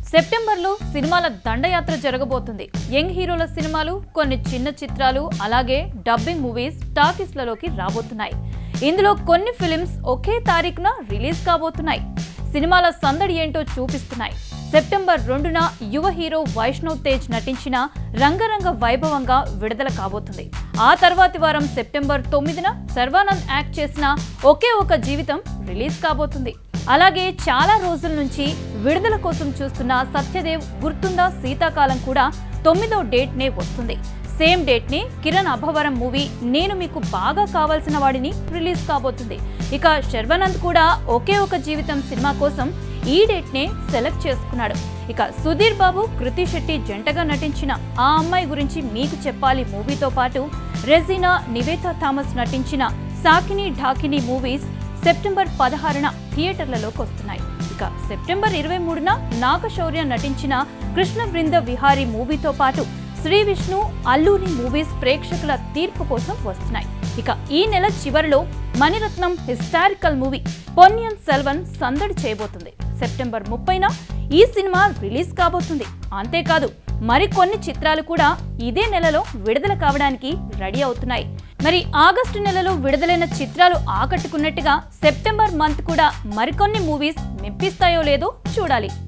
సెప్టెంబర్లో సినిమాల దండయాత్ర జరగబోతుంది యంగ్ హీరోల సినిమాలు కొన్ని చిన్న చిత్రాలు అలాగే డబ్బింగ్ మూవీస్ టాకీస్లలోకి రాబోతున్నాయి ఇందులో కొన్ని ఫిలిమ్స్ ఒకే తారీఖున రిలీజ్ కాబోతున్నాయి సినిమాల సందడి ఏంటో చూపిస్తున్నాయి సెప్టెంబర్ రెండున యువ హీరో వైష్ణవ్ తేజ్ నటించిన రంగరంగ వైభవంగా విడుదల కాబోతుంది ఆ తర్వాతి వారం సెప్టెంబర్ తొమ్మిదిన సర్వానంద్ యాక్ట్ చేసిన ఒకే ఒక జీవితం రిలీజ్ కాబోతుంది అలాగే చాలా రోజుల నుంచి విడుదల కోసం చూస్తున్న సత్యదేవ్ గుర్తుందా శీతాకాలం కూడా తొమ్మిదో డేట్ నే వస్తుంది సేమ్ డేట్ ని కిరణ్ అభవరం మూవీ నేను మీకు బాగా కావాల్సిన వాడిని రిలీజ్ కాబోతుంది ఇక శర్వానంద్ కూడా ఒకే ఒక జీవితం సినిమా కోసం ఈ డేట్ నే సెలెక్ట్ చేసుకున్నాడు ఇక సుధీర్ బాబు కృతి శెట్టి జంటగా నటించిన ఆ అమ్మాయి గురించి మీకు చెప్పాలి మూవీతో పాటు రెజీనా నివేతా థామస్ నటించిన సాకిని ఢాకిని మూవీస్ సెప్టెంబర్ పదహారున థియేటర్లలోకి వస్తున్నాయి ఇక సెప్టెంబర్ ఇరవై మూడున నాగశౌర్య నటించిన కృష్ణ బృంద విహారీ మూవీతో పాటు శ్రీ విష్ణు అల్లూరి మూవీస్ ప్రేక్షకుల తీర్పు కోసం వస్తున్నాయి ఇక ఈ నెల చివరిలో మణిరత్నం హిస్టారికల్ మూవీ పొన్నియన్ సెల్వన్ సందడి చేయబోతుంది సెప్టెంబర్ ముప్పైన ఈ సినిమా రిలీజ్ కాబోతుంది అంతేకాదు మరికొన్ని చిత్రాలు కూడా ఇదే నెలలో విడుదల కావడానికి రెడీ అవుతున్నాయి మరి ఆగస్టు నెలలో విడుదలైన చిత్రాలు ఆకట్టుకున్నట్టుగా సెప్టెంబర్ మంత్ కూడా మరికొన్ని మూవీస్ మెప్పిస్తాయో లేదో చూడాలి